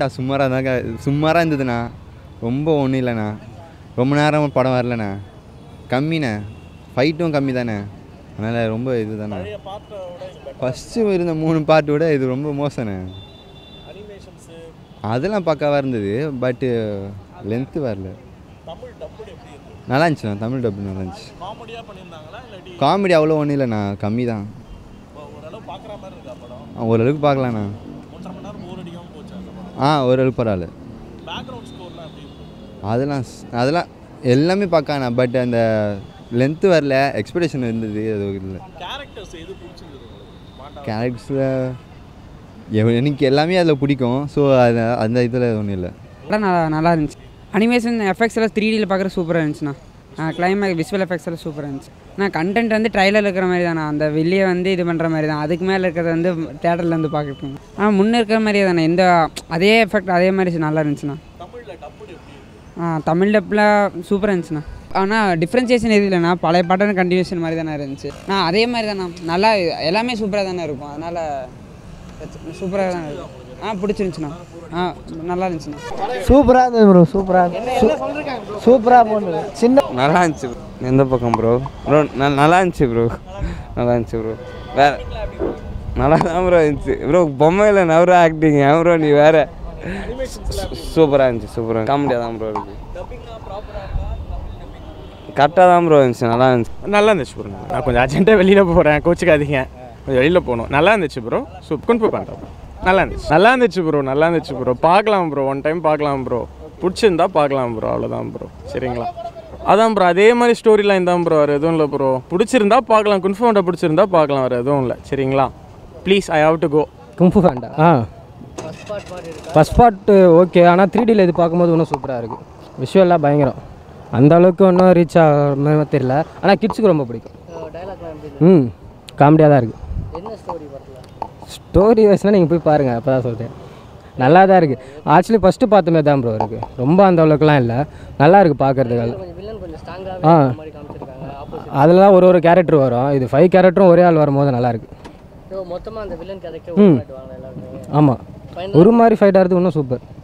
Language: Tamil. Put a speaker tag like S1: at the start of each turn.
S1: சுமாராக தாங்க சுமாராக இருந்ததுண்ணா ரொம்ப ஒன்றும் இல்லைண்ணா ரொம்ப நேரம் படம் வரலண்ணா கம்மிண்ணே ஃபைட்டும் கம்மி தானே அதனால் ரொம்ப இது தானே
S2: பழைய பார்ட்டோட இது better.
S1: ஃபஸ்ட்டு இருந்த மூணு பார்ட் விட இது ரொம்ப மோசண்ணே
S2: அனிமேஷன்ஸு
S1: அதெல்லாம் பக்காவாக இருந்தது பட்டு லென்த்து வரல
S2: தமிழ் டப்புடு எப்படி இருக்கு
S1: நல்லா இருந்துச்சுண்ணா தமிழ் டப்பு நல்லா இருந்துச்சு
S2: காமெடியாக பண்ணியிருந்தாங்களா இல்லாட்டி
S1: காமெடி அவ்வளோ ஒன்றும் இல்லைண்ணா கம்மி தான்
S2: ஓ- ஓரளவு பார்க்குற மாதிரி இருக்கா படம்
S1: ஆ, ஓரளவுக்கு பார்க்கலாண்ணா
S2: ஒன்றரை மணி நேரம் போர் அடிக்காமல் போச்சு அந்த படம்
S1: ஆ ஓரளவுக்கு பரவாயில்ல
S2: பேக்ரவுண்ட் ஸ்கோர்லாம் எப்படி இருக்கு
S1: அதெல்லாம் ஸ்- அதெல்லாம் எல்லாமே பார்க்கண்ணா பட் அந்த லென்த்து வரல எக்ஸ்பெக்டேஷன் இருந்தது அது இல்லை
S2: கேரக்டர்ஸ் எது பிடிச்சிருந்தது உங்களுக்கு மாட்டா
S1: கேரக்டர்ஸில் எனக்கு எல்லாமே அதில் பிடிக்கும் ஸோ அது அந்த இதில் ஒன்றும் இல்லை
S3: படம் நல்லா நல்லா இருந்துச்சு அனிமேஷன் எஃபெக்ட்ஸ் எல்லாம் த்ரீ டியில் பார்க்குற சூப்பராக இருந்துச்சுண்ணா கிளைமேக் விஷுவல் எஃபெக்ட்ஸ் எல்லாம் சூப்பராக இருந்துச்சு நான் கண்டென்ட் வந்து ட்ரைலர் இருக்கிற மாதிரி தானே அந்த வெளியே வந்து இது பண்ணுற மாதிரி தான் அதுக்கு மேலே இருக்கிறத வந்து தேட்டரில் வந்து பார்க்கணும் ஆ முன்னே இருக்கிற மாதிரியே தானே எந்த அதே எஃபெக்ட் அதே மாதிரி நல்லா இருந்துச்சுண்ணா
S2: தமிழில் டப்புடு எப்படி இருக்கு
S3: ஆ தமிழ் டப்பில் சூப்பராக இருந்துச்சுண்ணா ஆனால் டிஃப்ரென்சியேஷன் எது இல்லைண்ணா பழைய பாட்டன் கண்டினியூஷன் மாதிரி தானே இருந்துச்சு நான் அதே மாதிரி தானே நல்லா எல்லாமே சூப்பராக தானே இருக்கும் அதனால் சூப்பராக தானே இருக்கும் ஆ பிடிச்சிருந்துச்சுண்ணா ஆ நல்லா இருந்துச்சுண்ணா
S4: சூப்பராக இருந்தது ப்ரோ சூப்பராக சூப்பராக போனது சின்ன
S5: நல்லா இருந்துச்சு bro. எந்த பக்கம் ப்ரோ ப்ரோ நல்லா இருந்துச்சு ப்ரோ நல்லா இருந்துச்சு ப்ரோ வேற நல்லா தான் ப்ரோ இருந்துச்சு ப்ரோ பொம்மையில் நவர ஆக்டிங் ஏன் ப்ரோ நீ வேற சூப்பராக இருந்துச்சு சூப்பராக காமெடியாக தான் ப்ரோ இருக்கு கரெக்டாக தான் ப்ரோ இருந்துச்சு நல்லா இருந்துச்சு
S6: நல்லா இருந்துச்சு ப்ரோ நான் கொஞ்சம் அர்ஜென்ட்டாக வெளியில் போகிறேன் கோச்சிக்காதீங்க கொஞ்சம் வெளியில் போகணும் நல்லா இருந்துச்சு ப்ரோ ஸோ கொண்டு போய் பண்ணுறேன் நல்லா இருந்துச்சு நல்லா இருந்துச்சு ப்ரோ நல்லா இருந்துச்சு ப்ரோ பார்க்கலாம் ப்ரோ ஒன் டைம் பார்க்கலாம் ப்ரோ பிடிச்சிருந்தா பார்க்கலாம் ப்ரோ அவ்வளோதான் ப்ரோ சரிங்களா அதான் ப்ரோ அதே மாதிரி ஸ்டோரி லைன் தான் ப்ரோ வேறு எதுவும் இல்லை ப்ரோ பிடிச்சிருந்தா பார்க்கலாம் குன்ஃபவுண்டை பிடிச்சிருந்தா பார்க்கலாம் வேறு எதுவும் இல்லை சரிங்களா please I have to go
S4: கும்பு வேண்டா ஆ ஃபஸ்ட் பார்ட்டு ஓகே ஆனால் த்ரீ டியில் இது பார்க்கும்போது இன்னும் சூப்பராக இருக்குது விஷுவலாக பயங்கரம் அந்த அளவுக்கு ஒன்றும் ரீச் ஆகிற மாதிரி தெரியல ஆனால் கிட்ஸுக்கு ரொம்ப பிடிக்கும் ம் காமெடியாக தான் இருக்குது ஸ்டோரி வைஸ்னால் நீங்கள் போய் பாருங்கள் அப்போ தான் சொல்கிறேன் நல்லா தான் இருக்குது ஆக்சுவலி ஃபஸ்ட்டு பார்த்த மாதிரி தான் ப்ரோ இருக்குது ரொம்ப அந்த அளவுக்குலாம் இல்லை நல்லா இருக்குது பார்க்குறதுக்கு ஆ அதில் தான் ஒரு ஒரு கேரக்டர் வரும் இது ஃபைவ் கேரக்டரும் ஒரே ஆள் வரும்போது நல்லா இருக்கு
S7: மொத்தமாக அந்த வில்லன் கேரக்டர்
S4: ம் ஆமாம் ஒரு மாதிரி ஃபைட் ஆகிறது இன்னும் சூப்பர்